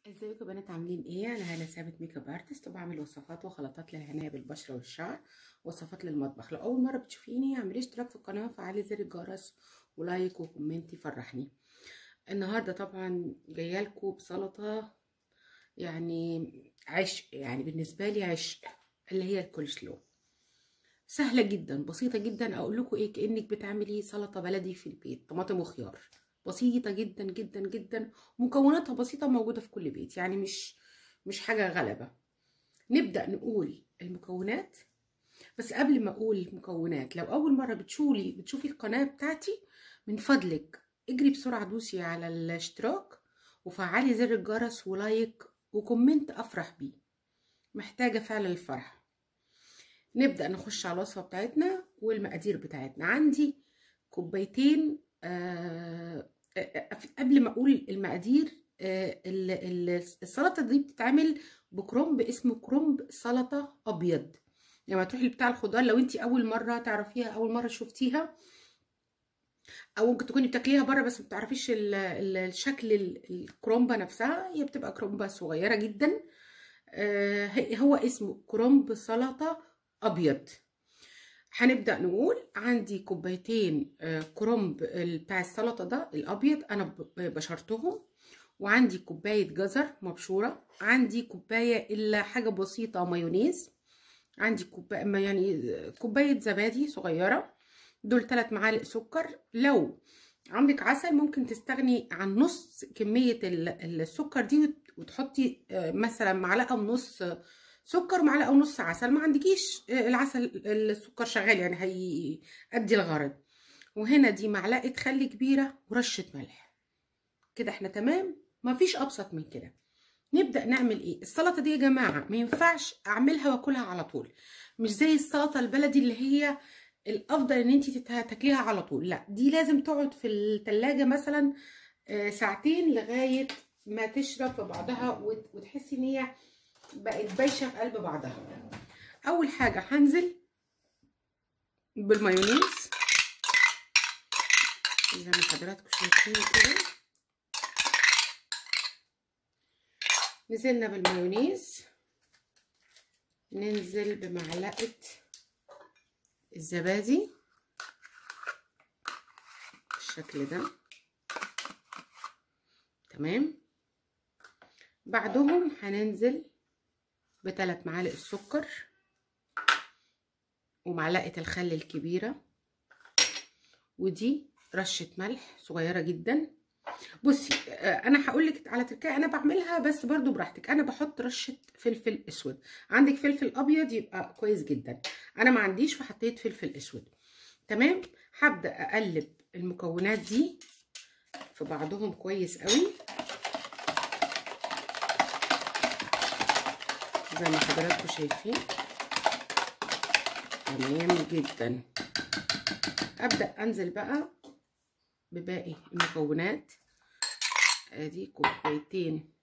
ازيكم يا بنات عاملين ايه انا هاله ثابت ميك اب ارتست وبعمل وصفات وخلطات للعنايه بالبشره والشعر وصفات للمطبخ لو اول مره بتشوفيني اعملي اشتراك في القناه وفعلي زر الجرس ولايك وكومنت يفرحني النهارده طبعا جايه لكم بسلطه يعني عشق يعني بالنسبه لي عشق اللي هي الكولسلو سهله جدا بسيطه جدا اقول لكم ايه كانك بتعملي سلطه بلدي في البيت طماطم وخيار بسيطه جدا جدا جدا مكوناتها بسيطه موجوده في كل بيت يعني مش مش حاجه غلبه نبدا نقول المكونات بس قبل ما اقول المكونات لو اول مره بتشوفي بتشوفي القناه بتاعتي من فضلك اجري بسرعه دوسي على الاشتراك وفعلي زر الجرس ولايك وكومنت افرح بيه محتاجه فعلا الفرح نبدا نخش على الوصفه بتاعتنا والمقادير بتاعتنا عندي كوبايتين آه قبل ما اقول المقادير آه السلطه دي بتتعمل بكرنب اسمه كرنب سلطه ابيض لما يعني تروحي بتاع الخضار لو انت اول مره تعرفيها اول مره شفتيها او ممكن تكوني بتاكليها بره بس ما بتعرفيش الشكل الكرومبه نفسها هي بتبقى كرومبه صغيره جدا آه هو اسمه كرنب سلطه ابيض هنبدا نقول عندي كوبايتين كرنب بتاع السلطه ده الابيض انا بشرتهم وعندي كوبايه جزر مبشوره عندي كوبايه الا حاجه بسيطه مايونيز عندي كوبايه يعني كوبايه زبادي صغيره دول 3 معالق سكر لو عندك عسل ممكن تستغني عن نص كميه السكر دي وتحطي مثلا معلقه ونص سكر ومعلقه ونص عسل ما عندكيش العسل السكر شغال يعني هيأدي الغرض وهنا دي معلقه خل كبيره ورشه ملح كده احنا تمام مفيش ابسط من كده نبدا نعمل ايه السلطه دي يا جماعه ما ينفعش اعملها واكلها على طول مش زي السلطه البلدي اللي هي الافضل ان انت تاكليها على طول لا دي لازم تقعد في التلاجة مثلا ساعتين لغايه ما تشرب في بعضها وتحسي ان هي بقت بايشه في قلب بعضها اول حاجه هنزل بالمايونيز زي ما حضراتكم شايفين كده نزلنا بالمايونيز ننزل بمعلقه الزبادي بالشكل ده تمام بعدهم هننزل بثلاث معالق السكر ومعلقه الخل الكبيره ودي رشه ملح صغيره جدا بصي انا هقول لك على تركية انا بعملها بس برضو براحتك انا بحط رشه فلفل اسود عندك فلفل ابيض يبقى كويس جدا انا ما عنديش فحطيت فلفل اسود تمام هبدا اقلب المكونات دي في بعضهم كويس قوي زي ما حضراتكم شايفين تمام جدا ابدا انزل بقى بباقي المكونات ادي كوبايتين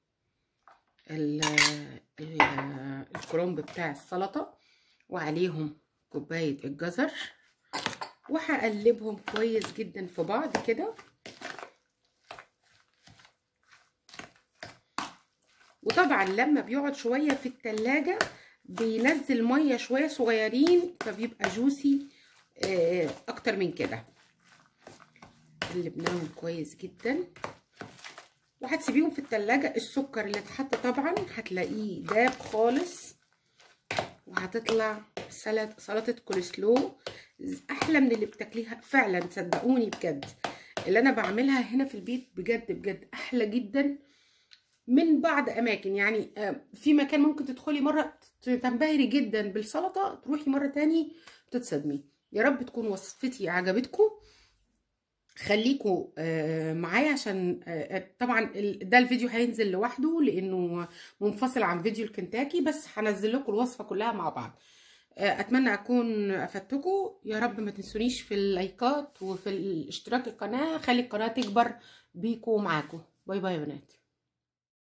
الكرنب بتاع السلطه وعليهم كوبايه الجزر وهقلبهم كويس جدا في بعض كده وطبعا لما بيقعد شويه في التلاجة بينزل ميه شويه صغيرين فبيبقى جوسي اكتر من كده قلبناهم كويس جدا وهتسيبيهم في التلاجة السكر اللي اتحط طبعا هتلاقيه داب خالص وهتطلع سلطه كولسلو احلى من اللي بتاكليها فعلا صدقوني بجد اللي انا بعملها هنا في البيت بجد بجد احلى جدا من بعض اماكن يعني في مكان ممكن تدخلي مره تنبهري جدا بالسلطه تروحي مره تاني تتصدمي يا رب تكون وصفتي عجبتكم خليكم معايا عشان طبعا ده الفيديو هينزل لوحده لانه منفصل عن فيديو الكنتاكي بس هنزل لكم الوصفه كلها مع بعض اتمنى اكون افدتكم يا رب ما تنسونيش في اللايكات وفي الاشتراك القناه خلي القناه تكبر بيكم ومعاكم باي باي يا بنات